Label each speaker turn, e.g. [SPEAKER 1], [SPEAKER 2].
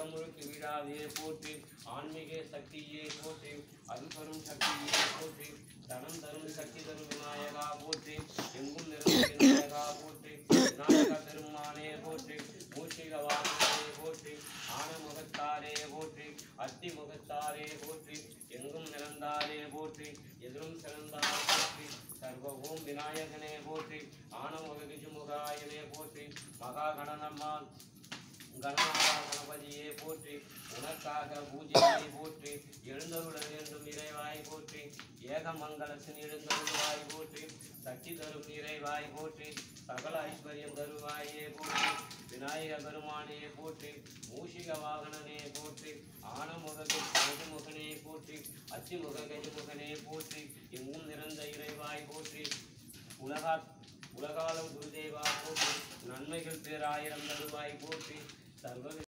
[SPEAKER 1] அகமுழுக்கு விழாவே போற்றி ஆன்மீக சக்தியே போற்றி அருள்பெரும் சக்தியே போற்றி தனம் தரும் சக்தி தரும் விநாயகா போற்றி எங்கும் நிறைந்த விநாயகா போற்றி விநாயக பெருமானே போற்றி மூஷிக வாகனே போற்றி ஆனமுகத்தாரே போற்றி அத்தி முகத்தாரே போற்றி எங்கும் நிறந்தாரே போற்றி எதிரும் சிறந்தாரே போற்றி சர்வ ஓம் விநாயகனே போற்றி ஆனமுக விஜுமுகாயனே போற்றி மகா கணனம்மான் கணநாதா கணபதியே போற்றி உனக்காக பூஜையை போற்றி எழுந்தருள வேண்டும் இறைவாய் போற்றி ஏகமங்கலத்தின் எழுந்தருள்வாய் போற்றி சக்தி தரும் இறைவாய் போற்றி சகல ஐஸ்வர்யம் தருவாயே போற்றி விநாயக பெருமானே போற்றி மூஷிக வாகனனே போற்றி ஆனமுக கஜமுகனே போற்றி அத்திமுக கஜமுகனே போற்றி எங்கும் நிறைந்த இறைவாய் போற்றி உலகா உலகாலம் குருதேவா போற்றி நன்மைகள் பேராயிரம் தருவாய் போற்றி சர்வ